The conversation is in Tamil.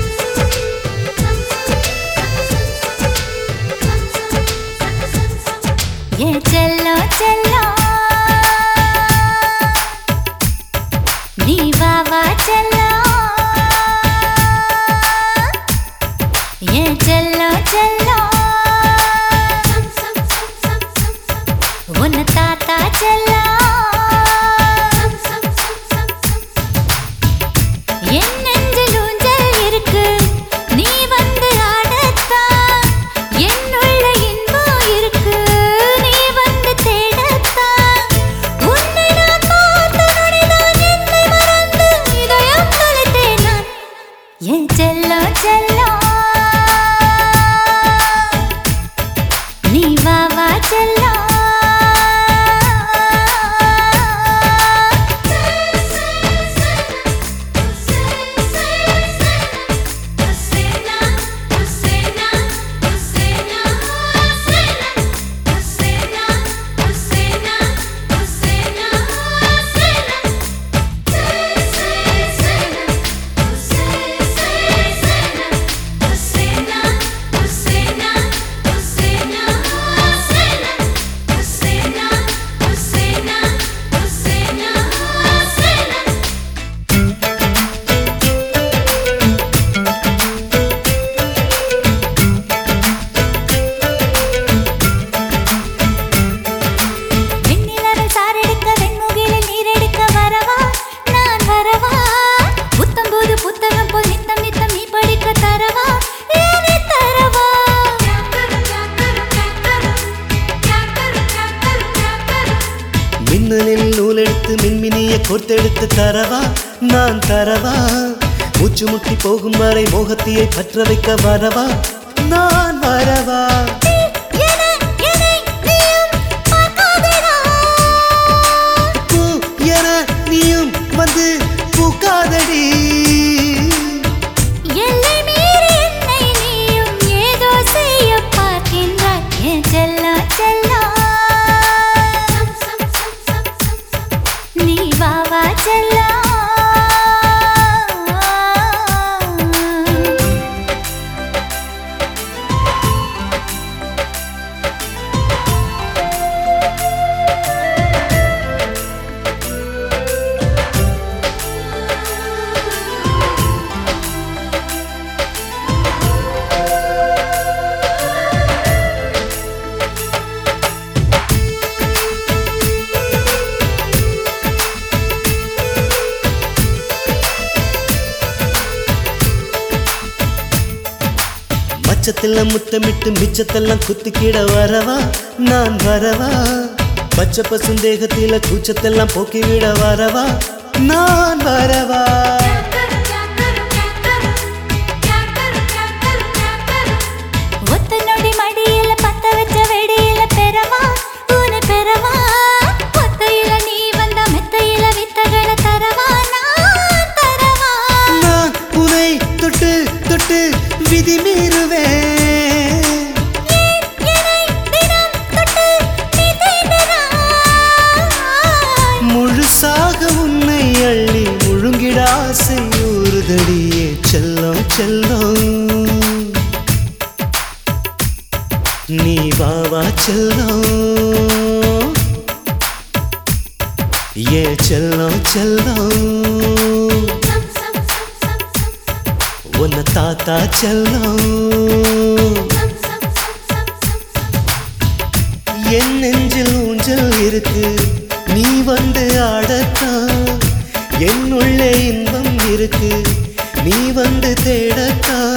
ஏ செல்லோ செல்லோ நீ வா வா செல்லோ ஏ செல்லோ செல்லோ உன்னை தாத்தா செல்லோ என் நெஞ்சில் ஊஞ்சல் இருக்கு நீ வந்து ஆடத்தான் என்னுள்ள இன்பம் இருக்கு நீ வந்து தேடத்தான் உன்னை நான் பார்த்த நொடிதான் என்னை மறந்து இதயம் தொலைத்தேன் நான் என் செல்லோ செல்லோ நீ வா வா செல்லோ வெண்ணிலவில் சாரெடுக்க வெண்முகிலில் நீரெடுக்க வரவா நான் வரவா புத்தம் புது புத்தகம் போல் நித்தம் நித்தம் நீ படிக்க தரவா ஏனே தரவா மின்னலில் நூலெடுத்து மின்மினிய கோர்த்தெடுத்து தரவா நான் தரவா மூச்சு முட்டி போகும் வரை மோகத்தியை பற்ற வைக்க வரவா நான் வரவா என என்னை நீயும் பார்க்காதடா பூ என நீயும் வந்து பூக்காதடி எல்லை மீறி என்னை நீயும் ஏதோ செய்ய பார்க்கின்றாய் என் செல்லா செல்லா நீ வா வா செல்லா மச்சத்தெல்லாம் முத்தமிட்டு மிச்சத்தெல்லாம் குத்திக்கிட வரவா நான் வரவா பச்சை பசுந்தேகத்தில கூச்சத்தெல்லாம் போக்கிவிட வரவா நான் வரவா ஒத்த நொடி மடியில பத்த வச்ச வெடியில பெறவா உன பெறவா ஒத்தையில நீ வந்த மெத்தையில வித்தகளை தரவா நான் தரவா நான் உனை தொட்டு தொட்டு விதி மீறுவேன் ஏன் என்னை தினம் தொட்டு நீ தீண்டறாய்? முழுசாக உன்னை அள்ளி முழுங்கிட ஆசை ஊறுதடியே செல்லம் செல்லம் நீ வாவா செல்லம் ஏ செல்லம் செல்லம் உன்னை தாத்தா செல்லம் என் நெஞ்சில் ஊஞ்சல் இருக்கு நீ வந்து ஆடத்தான் என்னுள்ளே இன்பம் இருக்கு நீ வந்து தேடத்தான்